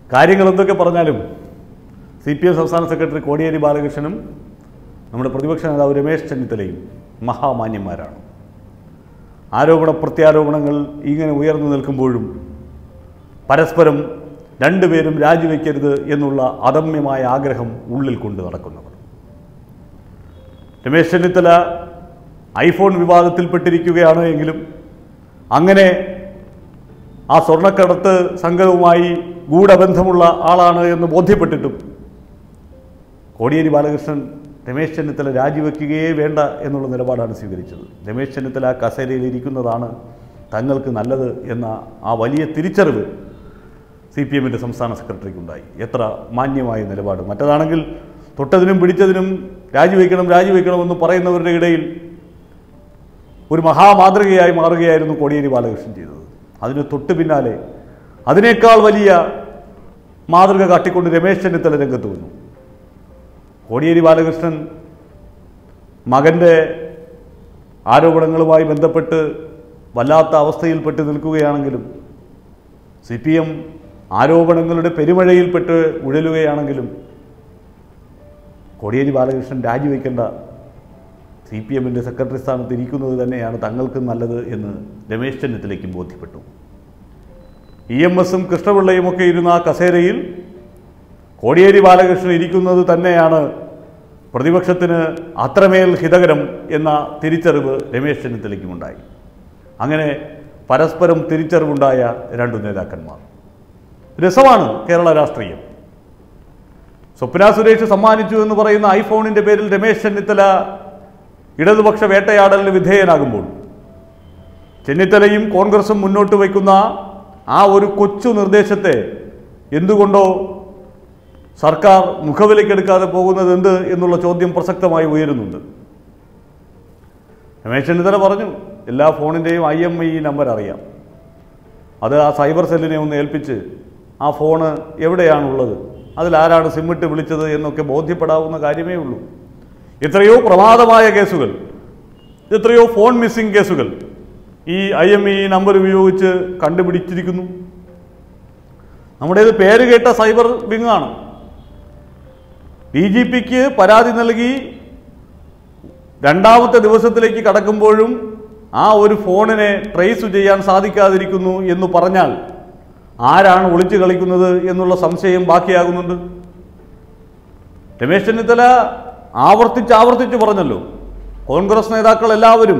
കാര്യങ്ങൾ എന്തൊക്കെ പറഞ്ഞാലും സി പി എം സംസ്ഥാന സെക്രട്ടറി കോടിയേരി ബാലകൃഷ്ണനും നമ്മുടെ പ്രതിപക്ഷ നേതാവ് രമേശ് ചെന്നിത്തലയും മഹാമാന്യന്മാരാണ് ആരോപണ പ്രത്യാരോപണങ്ങൾ ഇങ്ങനെ ഉയർന്നു നിൽക്കുമ്പോഴും പരസ്പരം രണ്ടുപേരും രാജിവെക്കരുത് എന്നുള്ള അദമ്യമായ ആഗ്രഹം ഉള്ളിൽ കൊണ്ട് നടക്കുന്നവർ രമേശ് ചെന്നിത്തല ഐഫോൺ വിവാദത്തിൽപ്പെട്ടിരിക്കുകയാണ് എങ്കിലും അങ്ങനെ ആ സ്വർണ്ണക്കടത്ത് സംഘവുമായി ഗൂഢബന്ധമുള്ള ആളാണ് എന്ന് ബോധ്യപ്പെട്ടിട്ടും കോടിയേരി ബാലകൃഷ്ണൻ രമേശ് ചെന്നിത്തല രാജിവെക്കുകയേ വേണ്ട എന്നുള്ള നിലപാടാണ് സ്വീകരിച്ചത് രമേശ് ചെന്നിത്തല കസേരയിൽ ഇരിക്കുന്നതാണ് തങ്ങൾക്ക് നല്ലത് എന്ന ആ വലിയ തിരിച്ചറിവ് സി പി എമ്മിൻ്റെ സംസ്ഥാന സെക്രട്ടറിക്കുണ്ടായി എത്ര മാന്യമായ നിലപാട് മറ്റതാണെങ്കിൽ തൊട്ടതിനും പിടിച്ചതിനും രാജിവെക്കണം രാജിവെക്കണമെന്ന് പറയുന്നവരുടെ ഇടയിൽ ഒരു മഹാമാതൃകയായി മാറുകയായിരുന്നു കോടിയേരി ബാലകൃഷ്ണൻ ചെയ്തത് അതിന് തൊട്ടു പിന്നാലെ അതിനേക്കാൾ വലിയ മാതൃക കാട്ടിക്കൊണ്ട് രമേശ് ചെന്നിത്തല രംഗത്ത് വന്നു കോടിയേരി ബാലകൃഷ്ണൻ മകൻ്റെ ആരോപണങ്ങളുമായി ബന്ധപ്പെട്ട് വല്ലാത്ത അവസ്ഥയിൽപ്പെട്ട് നിൽക്കുകയാണെങ്കിലും സി പി എം ആരോപണങ്ങളുടെ പെരുമഴയിൽപ്പെട്ട് ഉഴലുകയാണെങ്കിലും കോടിയേരി ബാലകൃഷ്ണൻ രാജിവെക്കേണ്ട സി പി എമ്മിൻ്റെ സെക്രട്ടറി സ്ഥാനത്ത് ഇരിക്കുന്നത് തന്നെയാണ് തങ്ങൾക്ക് നല്ലത് എന്ന് രമേശ് ചെന്നിത്തലയ്ക്കും ബോധ്യപ്പെട്ടു ഇ എം എസും കൃഷ്ണപിള്ളയും ഒക്കെ ഇരുന്ന ആ കസേരയിൽ കോടിയേരി ബാലകൃഷ്ണൻ ഇരിക്കുന്നത് തന്നെയാണ് പ്രതിപക്ഷത്തിന് അത്രമേൽ ഹിതകരം എന്ന തിരിച്ചറിവ് രമേശ് ചെന്നിത്തലയ്ക്കുമുണ്ടായി അങ്ങനെ പരസ്പരം തിരിച്ചറിവുണ്ടായ രണ്ടു നേതാക്കന്മാർ രസമാണ് കേരള രാഷ്ട്രീയം സ്വപ്ന സുരേഷ് സമ്മാനിച്ചു എന്ന് പറയുന്ന ഐഫോണിന്റെ പേരിൽ രമേശ് ചെന്നിത്തല ഇടതുപക്ഷ വേട്ടയാടലിന് വിധേയനാകുമ്പോൾ ചെന്നിത്തലയും കോൺഗ്രസും മുന്നോട്ട് വയ്ക്കുന്ന ആ ഒരു കൊച്ചു നിർദ്ദേശത്തെ എന്തുകൊണ്ടോ സർക്കാർ മുഖവിലക്കെടുക്കാതെ പോകുന്നത് എന്ത് എന്നുള്ള ചോദ്യം പ്രസക്തമായി ഉയരുന്നുണ്ട് രമേശ് ചെന്നിത്തല പറഞ്ഞു എല്ലാ ഫോണിൻ്റെയും ഐ എം ഐ നമ്പർ അറിയാം അത് ആ സൈബർ സെല്ലിനെ ഒന്ന് ഏൽപ്പിച്ച് ആ ഫോണ് എവിടെയാണുള്ളത് അതിലാരാണ് സിമ്മിട്ട് വിളിച്ചത് എന്നൊക്കെ ബോധ്യപ്പെടാവുന്ന കാര്യമേ ഉള്ളൂ എത്രയോ പ്രമാദമായ കേസുകൾ എത്രയോ ഫോൺ മിസ്സിംഗ് കേസുകൾ ഈ ഐ എം ഇ നമ്പർ ഉപയോഗിച്ച് കണ്ടുപിടിച്ചിരിക്കുന്നു നമ്മുടേത് പേര് കേട്ട സൈബർ വിങ്ങാണ് ഡി ജി പിക്ക് പരാതി നൽകി രണ്ടാമത്തെ ദിവസത്തിലേക്ക് കടക്കുമ്പോഴും ആ ഒരു ഫോണിനെ ട്രേസ് ചെയ്യാൻ സാധിക്കാതിരിക്കുന്നു എന്ന് പറഞ്ഞാൽ ആരാണ് ഒളിച്ചു കളിക്കുന്നത് എന്നുള്ള സംശയം ബാക്കിയാകുന്നുണ്ട് രമേശ് ചെന്നിത്തല ആവർത്തിച്ച് ആവർത്തിച്ച് പറഞ്ഞല്ലോ കോൺഗ്രസ് നേതാക്കൾ എല്ലാവരും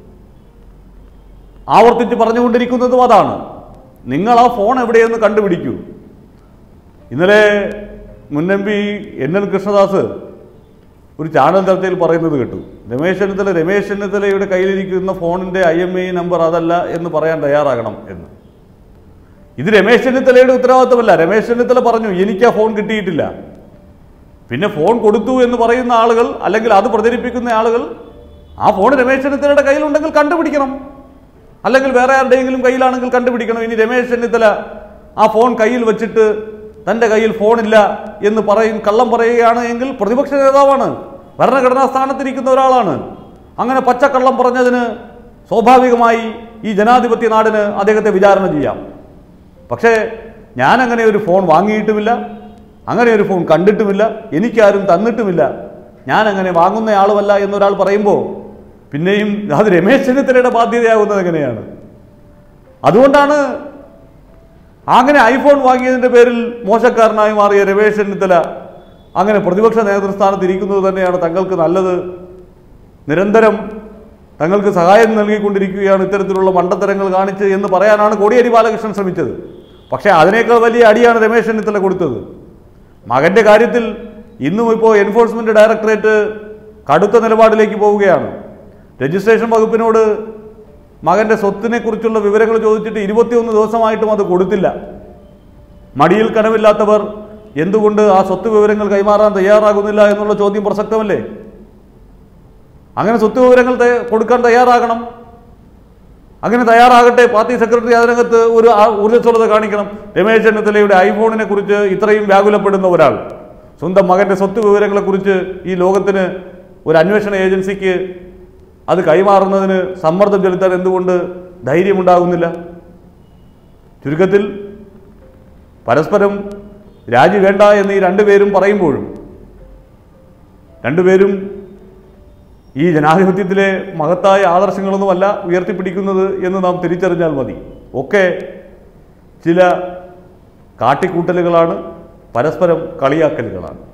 ആവർത്തിച്ച് പറഞ്ഞുകൊണ്ടിരിക്കുന്നതും അതാണ് നിങ്ങൾ ആ ഫോൺ എവിടെയെന്ന് കണ്ടുപിടിക്കൂ ഇന്നലെ മുൻ M P N N Krishnadas ഒരു ചാനൽ ചർച്ചയിൽ പറയുന്നത് കേട്ടു രമേശ് ചെന്നിത്തല രമേശ് ചെന്നിത്തലയുടെ കയ്യിലിരിക്കുന്ന ഫോണിൻ്റെ ഐ എം ഐ നമ്പർ അതല്ല എന്ന് പറയാൻ തയ്യാറാകണം എന്ന് ഇത് രമേശ് ചെന്നിത്തലയുടെ ഉത്തരവാദിത്തമല്ല രമേശ് ചെന്നിത്തല പറഞ്ഞു എനിക്ക് ആ ഫോൺ കിട്ടിയിട്ടില്ല പിന്നെ ഫോൺ കൊടുത്തു എന്ന് പറയുന്ന ആളുകൾ അല്ലെങ്കിൽ അത് പ്രചരിപ്പിക്കുന്ന ആളുകൾ ആ ഫോൺ രമേശ് ചെന്നിത്തലയുടെ കയ്യിലുണ്ടെങ്കിൽ കണ്ടുപിടിക്കണം അല്ലെങ്കിൽ വേറെ ആരുടെയെങ്കിലും കയ്യിലാണെങ്കിൽ കണ്ടുപിടിക്കണം ഇനി രമേശ് ചെന്നിത്തല ആ ഫോൺ കയ്യിൽ വെച്ചിട്ട് തൻ്റെ കയ്യിൽ ഫോണില്ല എന്ന് പറയും കള്ളം പറയുകയാണ് എങ്കിൽ പ്രതിപക്ഷ നേതാവാണ് ഭരണഘടനാ സ്ഥാനത്തിരിക്കുന്ന ഒരാളാണ് അങ്ങനെ പച്ചക്കള്ളം പറഞ്ഞതിന് സ്വാഭാവികമായി ഈ ജനാധിപത്യ നാടിന് അദ്ദേഹത്തെ വിചാരണ ചെയ്യാം പക്ഷേ ഞാൻ അങ്ങനെ ഒരു ഫോൺ വാങ്ങിയിട്ടുമില്ല അങ്ങനെ ഒരു ഫോൺ കണ്ടിട്ടുമില്ല എനിക്കാരും തന്നിട്ടുമില്ല ഞാൻ അങ്ങനെ വാങ്ങുന്ന ആളുമല്ല എന്നൊരാൾ പറയുമ്പോൾ പിന്നെയും അത് രമേശ് ചെന്നിത്തലയുടെ ബാധ്യതയാകുന്നത് എങ്ങനെയാണ് അതുകൊണ്ടാണ് അങ്ങനെ ഐഫോൺ വാങ്ങിയതിൻ്റെ പേരിൽ മോശക്കാരനായി മാറിയ രമേശ് ചെന്നിത്തല അങ്ങനെ പ്രതിപക്ഷ നേതൃസ്ഥാനത്ത് ഇരിക്കുന്നത് തന്നെയാണ് തങ്ങൾക്ക് നല്ലത് നിരന്തരം തങ്ങൾക്ക് സഹായം നൽകിക്കൊണ്ടിരിക്കുകയാണ് ഇത്തരത്തിലുള്ള മണ്ടത്തരങ്ങൾ കാണിച്ച് എന്ന് പറയാനാണ് കോടിയേരി ബാലകൃഷ്ണൻ ശ്രമിച്ചത് പക്ഷേ അതിനേക്കാൾ വലിയ അടിയാണ് രമേശ് ചെന്നിത്തല കൊടുത്തത് മകൻ്റെ കാര്യത്തിൽ ഇന്നും ഇപ്പോൾ എൻഫോഴ്സ്മെൻറ്റ് ഡയറക്ടറേറ്റ് കടുത്ത നിലപാടിലേക്ക് പോവുകയാണ് രജിസ്ട്രേഷൻ വകുപ്പിനോട് മകൻ്റെ സ്വത്തിനെക്കുറിച്ചുള്ള വിവരങ്ങൾ ചോദിച്ചിട്ട് ഇരുപത്തിയൊന്ന് ദിവസമായിട്ടും അത് കൊടുത്തില്ല മടിയിൽ കനമില്ലാത്തവർ എന്തുകൊണ്ട് ആ സ്വത്ത് വിവരങ്ങൾ കൈമാറാൻ തയ്യാറാകുന്നില്ല എന്നുള്ള ചോദ്യം പ്രസക്തമല്ലേ അങ്ങനെ സ്വത്ത് വിവരങ്ങൾ തയ്യ- കൊടുക്കാൻ തയ്യാറാകണം അങ്ങനെ തയ്യാറാകട്ടെ പാർട്ടി സെക്രട്ടറി അതിനകത്ത് ഒരു ആ- ഊർജ്ജസ്വലത കാണിക്കണം രമേശ് ചെന്നിത്തലയുടെ ഐഫോണിനെ കുറിച്ച് ഇത്രയും വ്യാകുലപ്പെടുന്ന ഒരാൾ സ്വന്തം മകന്റെ സ്വത്ത് വിവരങ്ങളെക്കുറിച്ച് ഈ ലോകത്തിന് ഒരു അന്വേഷണ ഏജൻസിക്ക് അത് കൈമാറുന്നതിന് സമ്മർദ്ദം ചെലുത്താൻ എന്തുകൊണ്ട് ധൈര്യമുണ്ടാകുന്നില്ല ചുരുക്കത്തിൽ പരസ്പരം രാജി വേണ്ട എന്ന് ഈ രണ്ടുപേരും പറയുമ്പോഴും രണ്ടുപേരും ഈ ജനാധിപത്യത്തിലെ മഹത്തായ ആദർശങ്ങളൊന്നുമല്ല ഉയർത്തിപ്പിടിക്കുന്നത് എന്ന് നാം തിരിച്ചറിഞ്ഞാൽ മതി ഒക്കെ ചില കാട്ടിക്കൂട്ടലുകളാണ് പരസ്പരം കളിയാക്കലുകളാണ്